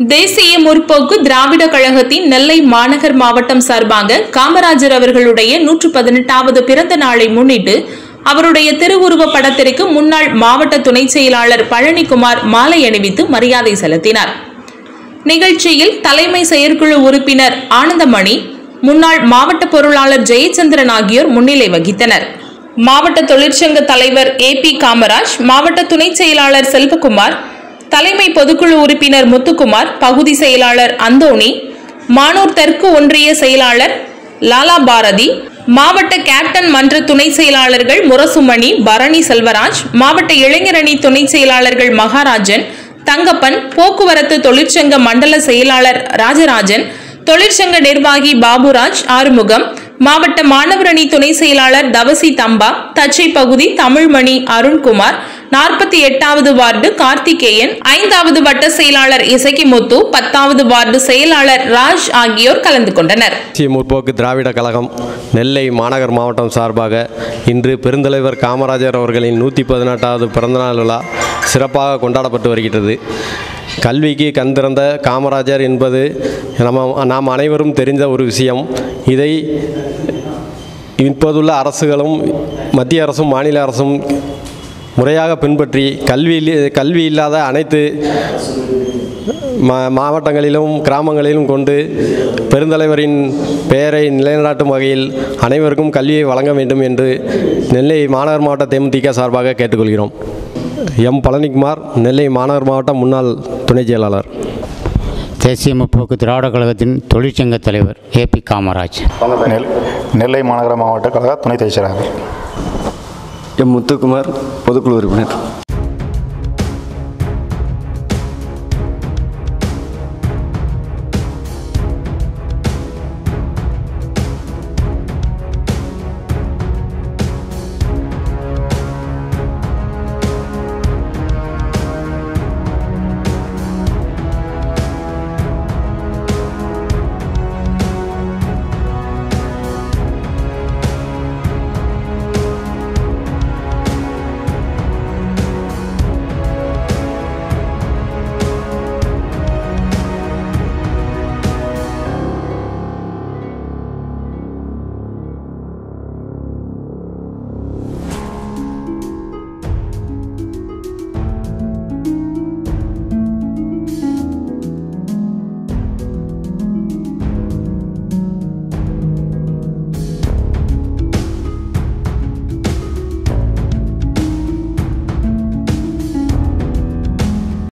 தேசிய முற்போக்கு திராவிட கழகத்தின் நெல்லை மாநகர் மாவட்டம் சார்பாக காமராஜர் அவர்களுடைய நூற்று பதினெட்டாவது பிறந்த நாளை முன்னிட்டு அவருடைய திருவுருவ படத்திற்கு முன்னாள் மாவட்ட துணை செயலாளர் பழனிக்குமார் மாலை அணிவித்து மரியாதை செலுத்தினார் நிகழ்ச்சியில் தலைமை செயற்குழு உறுப்பினர் ஆனந்தமணி முன்னாள் மாவட்ட பொருளாளர் ஜெயச்சந்திரன் ஆகியோர் முன்னிலை வகித்தனர் மாவட்ட தொழிற்சங்க தலைவர் ஏ பி காமராஜ் மாவட்ட துணை செயலாளர் செல்வகுமார் தலைமை பொதுக்குழு உறுப்பினர் முத்துக்குமார் பகுதி செயலாளர் அந்தோணி மானூர் தெற்கு ஒன்றிய செயலாளர் லாலா பாரதி மாவட்ட கேப்டன் மன்ற துணை செயலாளர்கள் முரசுமணி பரணி செல்வராஜ் மாவட்ட இளைஞரணி துணை செயலாளர்கள் மகாராஜன் தங்கப்பன் போக்குவரத்து தொழிற்சங்க மண்டல செயலாளர் ராஜராஜன் தொழிற்சங்க நிர்வாகி பாபுராஜ் ஆறுமுகம் மாவட்ட மாணவரணி துணை செயலாளர் தவசி தம்பா தச்சை பகுதி தமிழ்மணி அருண்குமார் நாற்பத்தி எட்டாவது வார்டு கார்த்திகேயன் ஐந்தாவது வட்ட செயலாளர் இசக்கிமுத்து பத்தாவது வார்டு செயலாளர் ராஜ் ஆகியோர் கலந்து கொண்டனர் தேசிய முற்போக்கு திராவிட கழகம் நெல்லை மாநகர் மாவட்டம் சார்பாக இன்று பெருந்தலைவர் காமராஜர் அவர்களின் நூற்றி பதினெட்டாவது பிறந்தநாள் விழா சிறப்பாக கொண்டாடப்பட்டு வருகிறது கல்விக்கு கண் திறந்த காமராஜர் என்பது நம்ம நாம் அனைவரும் தெரிந்த ஒரு விஷயம் இதை இப்போதுள்ள அரசுகளும் மத்திய அரசும் மாநில அரசும் முறையாக பின்பற்றி கல்வி கல்வி இல்லாத அனைத்து மா மாவட்டங்களிலும் கிராமங்களிலும் கொண்டு பெருந்தலைவரின் பெயரை நிலைநாட்டும் வகையில் அனைவருக்கும் கல்வியை வழங்க வேண்டும் என்று நெல்லை மாநகர் மாவட்ட தேமுதிக சார்பாக கேட்டுக்கொள்கிறோம் எம் பழனிக்குமார் நெல்லை மாநகர் மாவட்ட முன்னாள் துணை செயலாளர் தேசிய முற்போக்கு திராவிட கழகத்தின் தொழிற்சங்க தலைவர் ஏ பி காமராஜ் நெல் நெல்லை மாநகர மாவட்ட கழக துணை செயலாளர் எம் முத்துக்குமார் பொதுக்குழு உறுப்பினர்